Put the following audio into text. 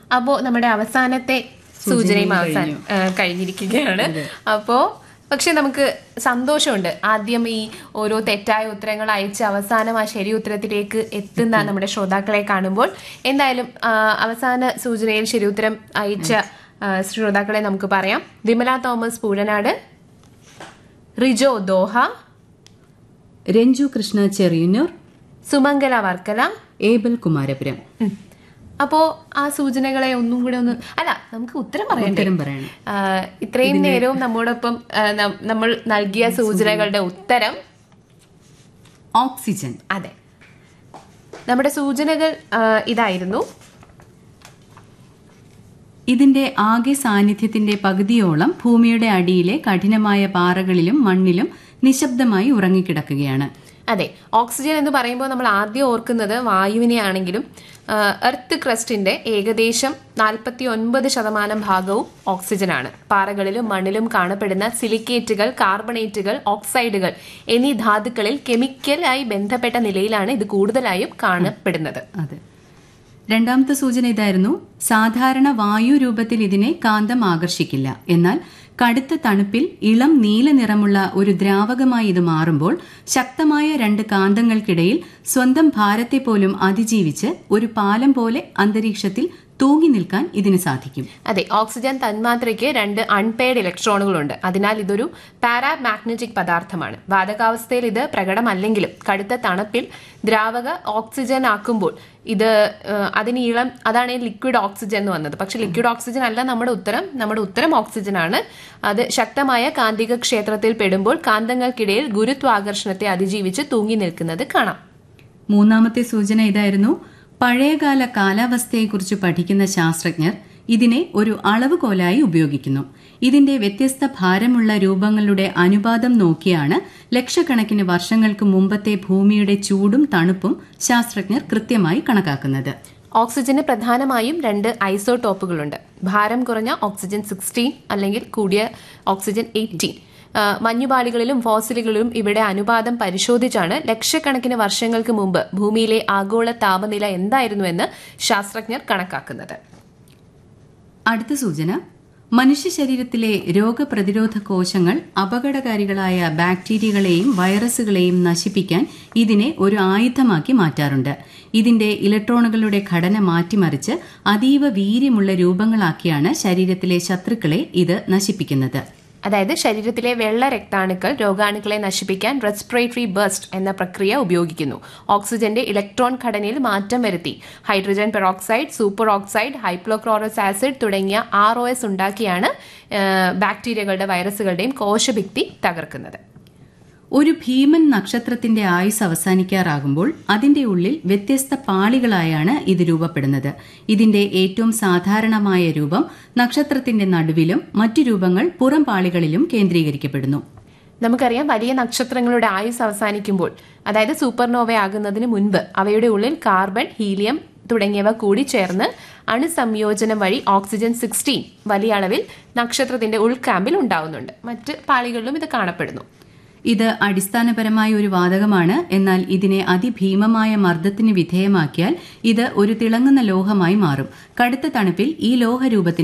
അപ്പോ നമ്മുടെ അവസാനത്തെ സൂചനയും അവസാനം ആ, കഴിഞ്ഞിരിക്കുകയാണ് അപ്പോ പക്ഷെ നമുക്ക് സന്തോഷമുണ്ട് ആദ്യം ഈ ഓരോ തെറ്റായ ഉത്തരങ്ങൾ അയച്ച് അവസാനം ആ ശരി ഉത്തരത്തിലേക്ക് എത്തുന്ന നമ്മുടെ ശ്രോതാക്കളെ കാണുമ്പോൾ എന്തായാലും ആ, അവസാന സൂചനയിൽ ശരി ഉത്തരം അയച്ച ആ, ശ്രോതാക്കളെ നമുക്ക് പറയാം വിമല തോമസ് പൂഴനാട് റിജോ ദോഹ രഞ്ജു കൃഷ്ണ ചെറിയന്നൂർ സുമംഗല വർക്കല ഏബൽ കുമാരപുരം ഉം. അപ്പോ ആ സൂചനകളെ ഒന്നും കൂടെ ഒന്ന് അല്ല നമുക്ക് ഉത്തരം പറയണ്ടേ ഉത്തരം പറയണം ആ, ഇത്രയും നേരവും നമ്മോടൊപ്പം ആ, നം- നമ്മൾ നൽകിയ സൂചനകളുടെ ഉത്തരം ഓക്സിജൻ അതെ നമ്മുടെ സൂചനകൾ ആ, ഇതായിരുന്നു ഇതിന്റെ ആകെ സാന്നിധ്യത്തിന്റെ പകുതിയോളം ഭൂമിയുടെ അടിയിലെ കഠിനമായ പാറകളിലും മണ്ണിലും നിശബ്ദമായി ഉറങ്ങിക്കിടക്കുകയാണ് അതെ ഓക്സിജൻ എന്ന് പറയുമ്പോൾ നമ്മൾ ആദ്യം ഓർക്കുന്നത് വായുവിനെ ആണെങ്കിലും എർത്ത് ക്രസ്റ്റിന്റെ ഏകദേശം നാൽപ്പത്തി ഒൻപത് ശതമാനം ഭാഗവും ഓക്സിജനാണ് പാറകളിലും മണ്ണിലും കാണപ്പെടുന്ന സിലിക്കേറ്റുകൾ കാർബണേറ്റുകൾ ഓക്സൈഡുകൾ എന്നീ ധാതുക്കളിൽ കെമിക്കലായി ബന്ധപ്പെട്ട നിലയിലാണ് ഇത് കൂടുതലായും കാണപ്പെടുന്നത് അതെ രണ്ടാമത്തെ സൂചന ഇതായിരുന്നു സാധാരണ വായു രൂപത്തിൽ ഇതിനെ കാന്തം ആകർഷിക്കില്ല എന്നാൽ കടുത്ത തണുപ്പിൽ ഇളം നീല നിറമുള്ള ഒരു ദ്രാവകമായി ഇത് മാറുമ്പോൾ ശക്തമായ രണ്ട് കാന്തങ്ങൾക്കിടയിൽ സ്വന്തം ഭാരത്തെ പോലും അതിജീവിച്ച് ഒരു പാലം പോലെ അന്തരീക്ഷത്തിൽ തൂങ്ങി നിൽക്കാൻ ഇതിന് സാധിക്കും അതെ ഓക്സിജൻ തന്മാത്രയ്ക്ക് രണ്ട് അൺപെയർഡ് ഇലക്ട്രോണുകളുണ്ട് അതിനാൽ ഇതൊരു പാരാമാഗ്നറ്റിക് പദാർത്ഥമാണ് വാതകാവസ്ഥയിൽ ഇത് പ്രകടമല്ലെങ്കിലും കടുത്ത തണുപ്പിൽ ദ്രാവക ഓക്സിജൻ ആക്കുമ്പോൾ ഇത് ഏഹ്, അതിന് ഇളം അതാണ് ഈ ലിക്വിഡ് ഓക്സിജൻ എന്ന് വന്നത് പക്ഷെ ലിക്വിഡ് ഓക്സിജൻ അല്ല നമ്മുടെ ഉത്തരം നമ്മുടെ ഉത്തരം ഓക്സിജൻ ആണ് അത് ശക്തമായ കാന്തിക ക്ഷേത്രത്തിൽ പെടുമ്പോൾ കാന്തങ്ങൾക്കിടയിൽ ഗുരുത്വാകർഷണത്തെ അതിജീവിച്ച് തൂങ്ങി നിൽക്കുന്നത് കാണാം മൂന്നാമത്തെ സൂചന ഇതായിരുന്നു പഴയകാല കാലാവസ്ഥയെക്കുറിച്ച് പഠിക്കുന്ന ശാസ്ത്രജ്ഞർ ഇതിനെ ഒരു അളവുകോലായി ഉപയോഗിക്കുന്നു ഇതിന്റെ വ്യത്യസ്ത ഭാരമുള്ള രൂപങ്ങളുടെ അനുപാതം നോക്കിയാണ് ലക്ഷക്കണക്കിന് വർഷങ്ങൾക്ക് മുമ്പത്തെ ഭൂമിയുടെ ചൂടും തണുപ്പും ശാസ്ത്രജ്ഞർ കൃത്യമായി കണക്കാക്കുന്നത് ഓക്സിജന് പ്രധാനമായും രണ്ട് ഐസോടോപ്പുകളുണ്ട് ഭാരം കുറഞ്ഞ ഓക്സിജൻ സിക്സ്റ്റീൻ അല്ലെങ്കിൽ കൂടിയ ഓക്സിജൻ എയ്റ്റീൻ മഞ്ഞുപാളികളിലും ഫോസിലുകളിലും ഇവിടെ അനുപാതം പരിശോധിച്ചാണ് ലക്ഷക്കണക്കിന് വർഷങ്ങൾക്ക് മുമ്പ് ഭൂമിയിലെ ആഗോള താപനില എന്തായിരുന്നുവെന്ന് ശാസ്ത്രജ്ഞർ കണക്കാക്കുന്നത് അടുത്ത സൂചന മനുഷ്യ ശരീരത്തിലെ രോഗപ്രതിരോധ കോശങ്ങൾ അപകടകാരികളായ ബാക്ടീരിയകളെയും വൈറസുകളെയും നശിപ്പിക്കാൻ ഇതിനെ ഒരു ആയുധമാക്കി മാറ്റാറുണ്ട് ഇതിന്റെ ഇലക്ട്രോണുകളുടെ ഘടന മാറ്റിമറിച്ച് അതീവ വീര്യമുള്ള രൂപങ്ങളാക്കിയാണ് ശരീരത്തിലെ ശത്രുക്കളെ ഇത് നശിപ്പിക്കുന്നത് അതായത് ശരീരത്തിലെ വെള്ള രക്താണുക്കൾ രോഗാണുക്കളെ നശിപ്പിക്കാൻ റെസ്പിറേറ്ററി ബസ്റ്റ് എന്ന പ്രക്രിയ ഉപയോഗിക്കുന്നു ഓക്സിജന്റെ ഇലക്ട്രോൺ ഘടനയിൽ മാറ്റം വരുത്തി hydrogen peroxide super oxide hypochlorous acid തുടങ്ങിയ ആർ ഒ എസ് ഉണ്ടാക്കിയാണ് ഏഹ്, ബാക്ടീരിയകളുടെ വൈറസുകളുടെയും കോശഭിത്തി തകർക്കുന്നത് ഒരു ഭീമൻ നക്ഷത്രത്തിന്റെ ആയുസ് അവസാനിക്കാറാകുമ്പോൾ അതിന്റെ ഉള്ളിൽ വ്യത്യസ്ത പാളികളായാണ് ഇത് രൂപപ്പെടുന്നത് ഇതിന്റെ ഏറ്റവും സാധാരണമായ രൂപം നക്ഷത്രത്തിന്റെ നടുവിലും മറ്റു രൂപങ്ങൾ പുറം പാളികളിലും കേന്ദ്രീകരിക്കപ്പെടുന്നു നമുക്കറിയാം വലിയ നക്ഷത്രങ്ങളുടെ ആയുസ് അവസാനിക്കുമ്പോൾ അതായത് സൂപ്പർനോവ ആകുന്നതിന് മുൻപ് അവയുടെ ഉള്ളിൽ കാർബൺ ഹീലിയം തുടങ്ങിയവ കൂടി ചേർന്ന് അണുസംയോജനം വഴി ഓക്സിജൻ സിക്സ്റ്റീൻ വലിയ അളവിൽ നക്ഷത്രത്തിന്റെ ഉൾക്കാമ്പിൽ ഉണ്ടാവുന്നുണ്ട് മറ്റ് പാളികളിലും ഇത് കാണപ്പെടുന്നു ഇത് അടിസ്ഥാനപരമായ ഒരു വാതകമാണ് എന്നാൽ ഇതിനെ അതിഭീമമായ മർദ്ദത്തിന് വിധേയമാക്കിയാൽ ഇത് ഒരു തിളങ്ങുന്ന ലോഹമായി മാറും കടുത്ത തണുപ്പിൽ ഈ ലോഹരൂപത്തിന്